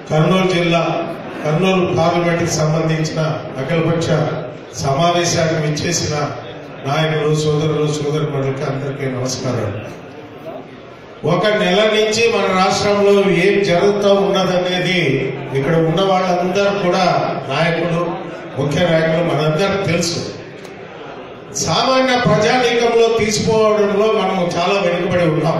కర్నూలు జిల్లా కర్నూలు పార్లమెంట్కి సంబంధించిన అఖిలపక్ష సమావేశానికి విచ్చేసిన నాయకులు సోదరులు సోదరులకు అందరికీ నమస్కారం ఒక నెల నుంచి మన రాష్ట్రంలో ఏం జరుగుతూ ఉన్నదనేది ఇక్కడ ఉన్న వాళ్ళందరూ కూడా నాయకులు ముఖ్య నాయకులు మనందరికి తెలుసు సామాన్య ప్రజానీకంలో తీసుకోవడంలో మనం చాలా వెనుకబడి ఉన్నాం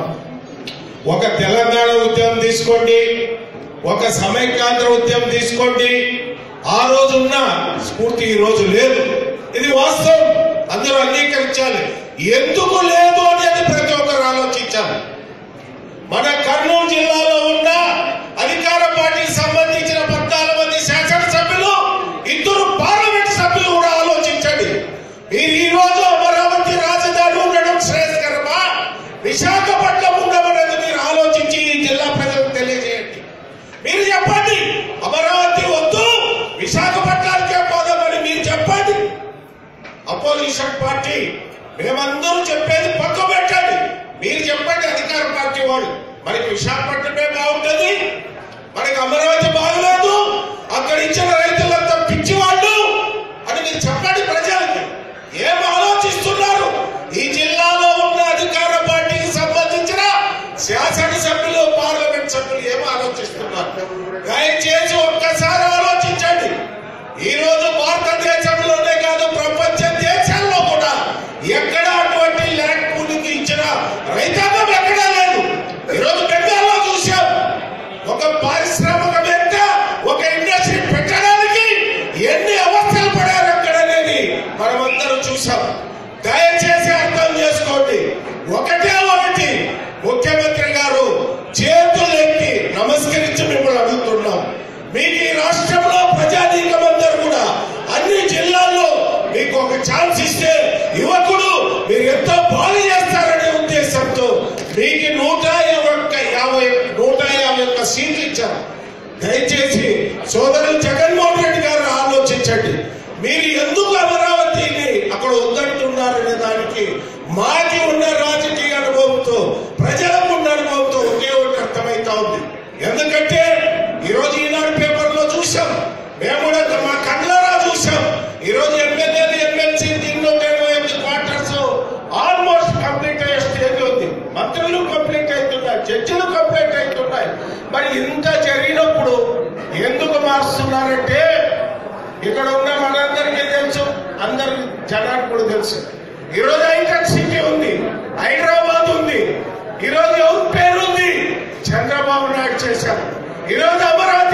ఒక తెలంగాణ ఉద్యమం తీసుకోండి ఒక సమైక్యాంధ్ర ఉద్యమం తీసుకోండి ఆ రోజు ఉన్న స్ఫూర్తి ఈ రోజు లేదు ఇది వాస్తవం అందరూ అంగీకరించాలి ఎందుకు లేదు అనేది ప్రతి ఒక్కరు ఆలోచించాలి మన కర్నూలు జిల్లాలో ఉన్న అధికార పార్టీకి సంబంధించిన పద్నాలుగు మంది శాసనసభ్యులు ఇద్దరు పార్లమెంట్ సభ్యులు కూడా ఆలోచించండి మీరు ఈ రోజు అమరావతి రాజధాని ఉండడం శ్రేయస్కరమా విశాఖపట్నం ఉండమనేది మీరు ఆలోచించి ఈ జిల్లా ప్రజలకు తెలియజేయండి మీరు చెప్పండి అమరావతి వద్దు విశాఖపట్నానికే పోదామని మీరు చెప్పండి అపోజిషన్ పార్టీ మేమందరూ చెప్పేది పక్క పెట్టండి మీరు చెప్పండి అధికార పార్టీ వాళ్ళు మనకి విశాఖపట్నమే బాగుంటుంది మనకి అమరావతి బాగలేదు అక్కడ ఇచ్చిన రైతులంతా పిచ్చివాళ్ళు అని మీరు చెప్పండి ప్రజలకి ఏం ఆలోచిస్తున్నారు ఈ జిల్లాలో ఉన్న అధికార పార్టీకి సంబంధించిన శాసనసభ్యులు పార్లమెంట్ సభ్యులు ఏం ఆలోచిస్తున్నారు దయచేసి ఒక్కసారి ఆలోచించండి ఈ రోజు భారతదేశంలోనే కాదు ప్రపంచ దేశాల్లో కూడా ఎక్కడ అటువంటి ల్యాండ్ పూలింగ్ ఇచ్చిన రైతాంగం ఎక్కడా లేదు ఈ రోజు బెంగాల్లో చూశాం ఒక పారిశ్రామికవేత్త ఒక ఇండస్ట్రీ పెట్టడానికి ఎన్ని అవస్థలు పడారు అక్కడ అనేది మనమందరం చూసాం దయచేసి అర్థం చేసుకోండి ఒకటే ఒకటి ముఖ్యమంత్రి గారు చేతులెత్తి నమస్కరించి మిమ్మల్ని అడుగుతున్నాం మీకు ఈ రాష్ట్రంలో ప్రజానీకమందరూ కూడా అన్ని జిల్లాల్లో మీకు ఒక ఛాన్స్ ఇస్తే యువకుడు మీరు ఎంతో బాగా చేస్తారనే ఉద్దేశంతో మీకు నూట ఒక్క యాభై నూట యాభై ఒక్క సీట్లు ఇచ్చారు దయచేసి సోదరులు జగన్మోహన్ రెడ్డి గారు ఆలోచించండి మీరు ఎందుకు అమరావతిని అక్కడ వద్దంటున్నారనే దానికి మాకి ఉన్న రాజకీయ అనుభవంతో ప్రజలకు ఉన్న అనుభవంతో ఒకే ఒకటి అర్థమైతా ఉంది ఎందుకంటే ఈ రోజు ఈనాడు పేపర్ లో చూసాం మేము కూడా మా కళ్ళరా చూసాం ఈ రోజు ఎమ్మెల్యేలు ఎమ్మెల్సీ దీనిలో ఇరవై ఎనిమిది క్వార్టర్స్ ఆల్మోస్ట్ కంప్లీట్ అయ్యే స్టేజ్ ఉంది మంత్రులు కంప్లీట్ అవుతున్నాయి జడ్జిలు కంప్లీట్ అవుతున్నాయి మరి ఇంత జరిగినప్పుడు ఎందుకు మారుస్తున్నారంటే ఇక్కడ ఉన్న మనందరికీ తెలుసు అందరి జనానికి కూడా తెలుసు ఈ రోజు హైటెక్ సిటీ ఉంది హైదరాబాద్ ఉంది ఈ రోజు ఎవరి పేరు ఉంది చంద్రబాబు నాయుడు చేశారు ఈ రోజు అమరావతి